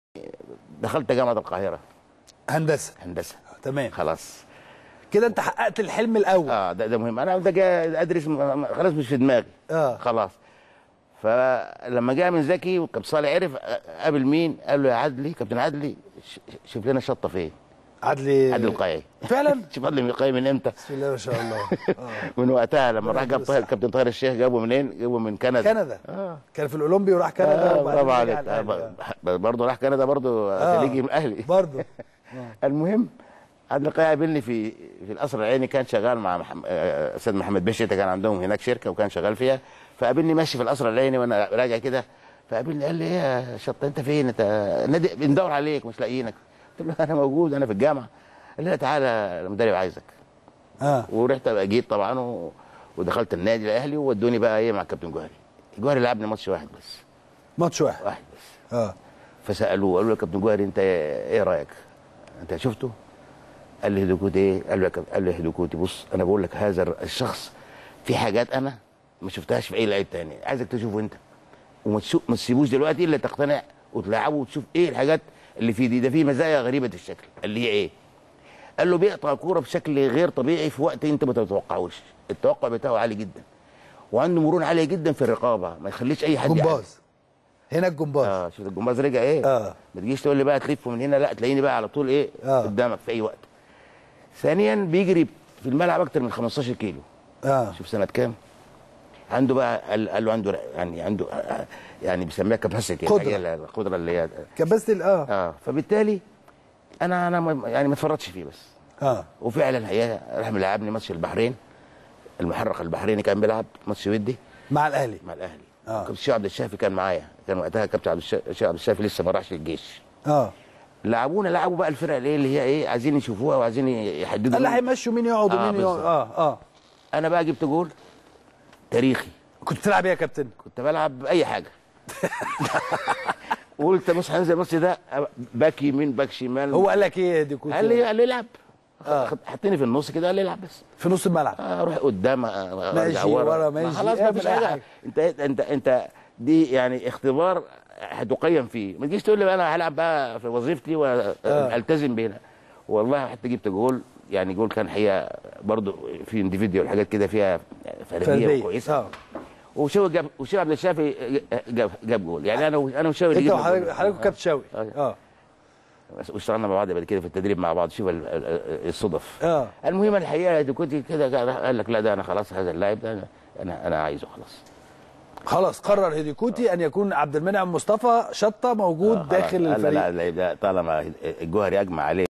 دخلت جامعه القاهره هندسه هندسه تمام خلاص كده انت حققت الحلم الاول اه ده, ده مهم انا ده جا ادرس م- م- خلاص مش في دماغي آه. خلاص فلما جاء من زكي وكابتن صالح عرف آه، قابل مين قال له يا عدلي كابتن عدلي ش- شوف لنا الشطه فين عدلي عدلي القيعي فعلا شوف عدلي القيعي من امتى بسم الله ما شاء الله آه. من وقتها لما راح جاب يديله طاهر كابتن طاهر الشيخ جابه منين جابه من كندا كندا اه كان في الاولمبي وراح كندا آه، وبعدين برافو رجع عليك الأهلي. آه، ب- برضه راح كندا برضه آه. خليجي من الاهلي برضه المهم عبد القيع قابلني في في القصر العيني كان شغال مع محم... آه، استاذ محمد بشيته كان عندهم هناك شركه وكان شغال فيها فقابلني ماشي في القصر العيني وانا راجع كده فقابلني قال لي ايه يا شط انت فين انت نادي بندور عليك مش لاقيينك قلت له انا موجود انا في الجامعه قال لي لا تعالى المدرب عايزك اه ورحت بقى جيت طبعا و... ودخلت النادي الاهلي وودوني بقى ايه مع الكابتن جوهري جوهري لعبني ماتش واحد بس ماتش واحد واحد بس اه فسالوه قالوا له يا كابتن جوهري انت ايه رايك؟ انت شفته؟ قال لي هدوكوتي ايه؟ قال له يا كابتن قال لي هدوكوتي بص انا بقول لك هذا الشخص في حاجات انا ما شفتهاش في اي لعيب تاني عايزك تشوفه انت وما تشوف ما تسيبوش دلوقتي الا تقتنع وتلعبه وتشوف ايه الحاجات اللي فيه دي ده فيه مزايا غريبه الشكل اللي هي ايه؟ قال له بيقطع كوره بشكل غير طبيعي في وقت انت ما تتوقعوش التوقع بتاعه عالي جدا وعنده مرونه عاليه جدا في الرقابه ما يخليش اي حد يعدي. جمباز هنا الجمباز اه شوف الجمباز رجع ايه آه. ما تجيش تقول لي بقى تلفه من هنا لا تلاقيني بقى على طول ايه آه. قدامك في اي وقت ثانيا بيجري في الملعب اكتر من 15 كيلو اه شوف سنه كام عنده بقى قال, قال له عنده يعني عنده آه، يعني بيسميها كاباسيتي قدرة. القدره اللي هي كبست ال- اه اه فبالتالي انا انا ما- يعني ما اتفرجتش فيه بس اه وفعلا الحقيقه راح ملعبني ماتش البحرين المحرق البحريني كان بيلعب ماتش ودي مع الاهلي مع الاهلي آه. كابتن الشيخ عبد الشافي كان معايا كان وقتها كابتن عبد الشا- الشيخ عبد الشافي لسه ما راحش الجيش اه لعبونا لعبوا بقى الفرق اللي هي اللي هي ايه عايزين يشوفوها وعايزين يحددوا قال لي مين. هيمشوا مين يقعد آه، ومين يقعد بالظبط. اه اه انا بقى جبت جول تاريخي كنت بتلعب ايه يا كابتن؟ كنت بلعب اي حاجه وقلت بص هنزل الماتش ده باك يمين باك شمال هو قال لك ايه دي كنت قال لي قال لي العب آه. خد- حطني في النص كده قال لي العب بس في نص الملعب آه، اروح قدام آه، ماشي، أرجع ورا، ما ماشي، خلاص ما فيش اعمل أي حاجه حاجة. انت انت انت دي يعني اختبار هتقيم فيه ما تجيش تقول لي بقى انا هلعب بقى في وظيفتي والتزم بيها والله حتى جبت جول يعني جول كان حقيقه برضو في انديفيديو حاجات كده فيها فرديه فرديه كويسه اه وشوي جاب وشوي عبد الشافي جاب جاب جول يعني انا انا وشوي اللي انت جبنا وحضرتك جول. حضرتك كابتن شوقي آه. اه واشتغلنا مع بعض بعد كده في التدريب مع بعض شوف ال- ال- الصدف اه المهم الحقيقه دي كنت كده قال لك لا ده انا خلاص هذا اللاعب ده أنا- انا انا عايزه خلاص خلاص قرر هيديكوتي ان يكون عبد المنعم مصطفى شطه موجود آه، خلاص. داخل قال لا الفريق لا اللاعب ده طالما الجوهري اجمع عليه